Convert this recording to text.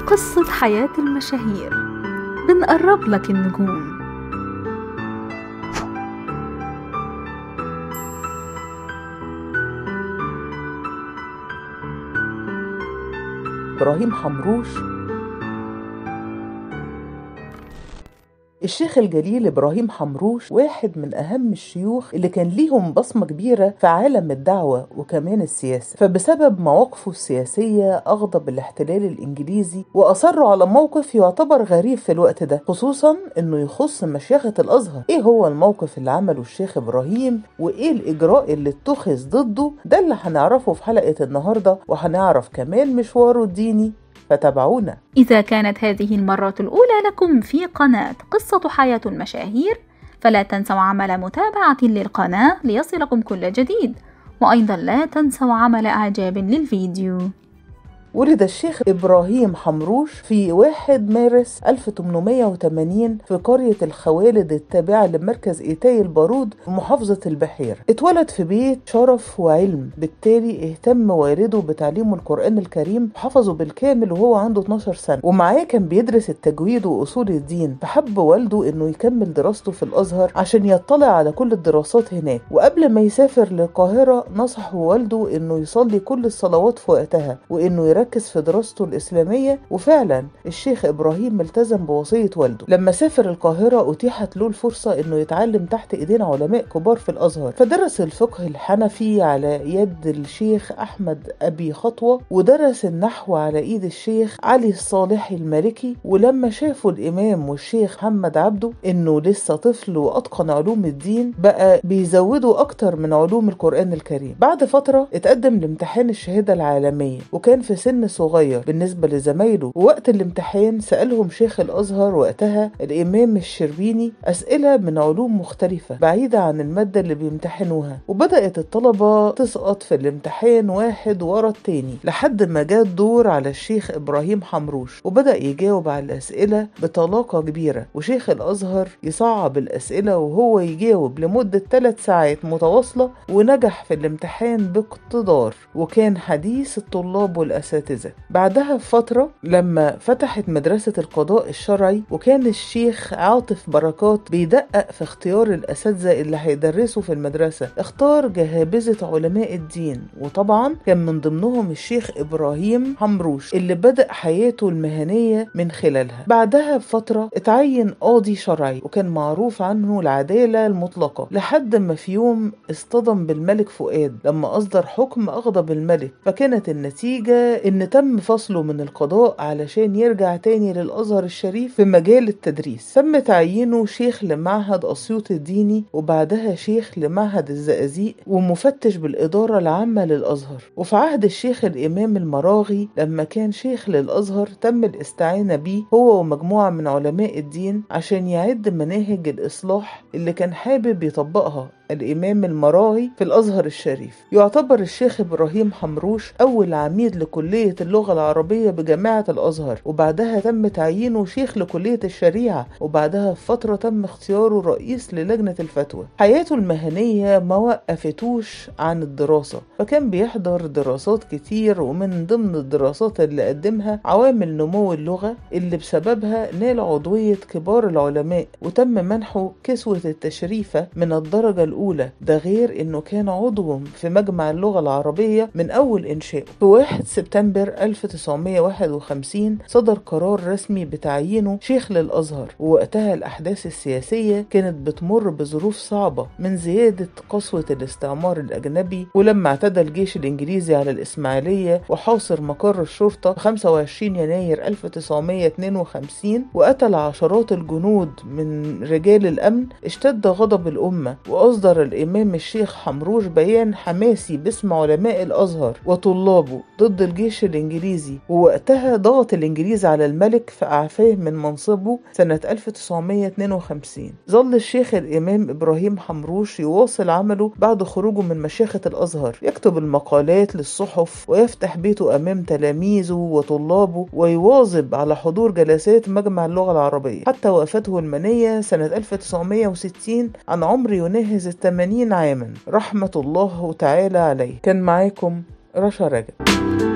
قصة حياة المشاهير بنقرب لك النجوم إبراهيم حمروش الشيخ الجليل إبراهيم حمروش واحد من أهم الشيوخ اللي كان ليهم بصمة كبيرة في عالم الدعوة وكمان السياسة فبسبب مواقفه السياسية أغضب الاحتلال الإنجليزي وأصروا على موقف يعتبر غريب في الوقت ده خصوصا إنه يخص مشيخة الأزهر إيه هو الموقف اللي عمله الشيخ إبراهيم وإيه الإجراء اللي اتخذ ضده ده اللي هنعرفه في حلقة النهاردة وهنعرف كمان مشواره الديني فتابعونا إذا كانت هذه المرة الأولى لكم في قناة قصة حياة المشاهير فلا تنسوا عمل متابعة للقناة ليصلكم كل جديد وأيضا لا تنسوا عمل إعجاب للفيديو ولد الشيخ إبراهيم حمروش في 1 مارس 1880 في قرية الخوالد التابعة لمركز إيتاي البارود في محافظة البحيرة اتولد في بيت شرف وعلم بالتالي اهتم والده بتعليمه القرآن الكريم حفظه بالكامل وهو عنده 12 سنة ومعاه كان بيدرس التجويد وأصول الدين فحب والده إنه يكمل دراسته في الأزهر عشان يطلع على كل الدراسات هناك وقبل ما يسافر للقاهرة نصحه والده إنه يصلي كل الصلوات في وقتها وإنه يركز يركز في دراسته الإسلامية وفعلا الشيخ إبراهيم التزم بوصية والده لما سافر القاهرة أتيحت له الفرصة إنه يتعلم تحت إيدين علماء كبار في الأزهر فدرس الفقه الحنفي على يد الشيخ أحمد أبي خطوة ودرس النحو على إيد الشيخ علي الصالحي المالكي ولما شافوا الإمام والشيخ محمد عبده إنه لسه طفل وأتقن علوم الدين بقى بيزودوا أكتر من علوم القرآن الكريم بعد فترة اتقدم لامتحان الشهادة العالمية وكان في سن صغير بالنسبة لزمايله ووقت الامتحان سألهم شيخ الأزهر وقتها الإمام الشربيني أسئلة من علوم مختلفة بعيدة عن المادة اللي بيمتحنوها وبدأت الطلبة تسقط في الامتحان واحد ورا التاني لحد ما جاء الدور على الشيخ إبراهيم حمروش وبدأ يجاوب على الأسئلة بطلاقة كبيرة وشيخ الأزهر يصعب الأسئلة وهو يجاوب لمدة ثلاث ساعات متواصلة ونجح في الامتحان باقتدار وكان حديث الطلاب والأساتذة بعدها بفترة لما فتحت مدرسة القضاء الشرعي وكان الشيخ عاطف بركات بيدقق في اختيار الأساتذة اللي هيدرسوا في المدرسة اختار جهابذة علماء الدين وطبعا كان من ضمنهم الشيخ إبراهيم حمروش اللي بدأ حياته المهنية من خلالها بعدها بفترة اتعين قاضي شرعي وكان معروف عنه العدالة المطلقة لحد ما في يوم اصطدم بالملك فؤاد لما أصدر حكم أغضب الملك فكانت النتيجة إن تم فصله من القضاء علشان يرجع تاني للأزهر الشريف في مجال التدريس تم تعيينه شيخ لمعهد أسيوط الديني وبعدها شيخ لمعهد الزقازيق ومفتش بالإدارة العامة للأزهر وفي عهد الشيخ الإمام المراغي لما كان شيخ للأزهر تم الاستعانة بيه هو ومجموعة من علماء الدين عشان يعد مناهج الإصلاح اللي كان حابب يطبقها الإمام المراغي في الأزهر الشريف يعتبر الشيخ إبراهيم حمروش أول عميد لكلية اللغة العربية بجامعة الأزهر وبعدها تم تعيينه شيخ لكلية الشريعة وبعدها بفترة تم اختياره رئيس للجنة الفتوى حياته المهنية ما وقفتوش عن الدراسة فكان بيحضر دراسات كتير ومن ضمن الدراسات اللي قدمها عوامل نمو اللغة اللي بسببها نال عضوية كبار العلماء وتم منحه كسوة التشريفة من الدرجة الأولى ده غير إنه كان عضو في مجمع اللغة العربية من أول إنشائه في 1 سبتمبر 1951 صدر قرار رسمي بتعيينه شيخ للأزهر ووقتها الأحداث السياسية كانت بتمر بظروف صعبة من زيادة قسوة الاستعمار الأجنبي ولما اعتدى الجيش الإنجليزي على الإسماعيلية وحاصر مقر الشرطة 25 يناير 1952 وقتل عشرات الجنود من رجال الأمن اشتد غضب الأمة وأصدر الإمام الشيخ حمروش بيان حماسي باسم علماء الأزهر وطلابه ضد الجيش الإنجليزي ووقتها ضغط الإنجليز على الملك فأعفاه من منصبه سنة 1952 ظل الشيخ الإمام إبراهيم حمروش يواصل عمله بعد خروجه من مشيخة الأزهر يكتب المقالات للصحف ويفتح بيته أمام تلاميذه وطلابه ويواظب على حضور جلسات مجمع اللغة العربية حتى وفاته المنية سنة 1960 عن عمر يناهز الثمانين عاما رحمة الله تعالى عليه كان معاكم رشا رجب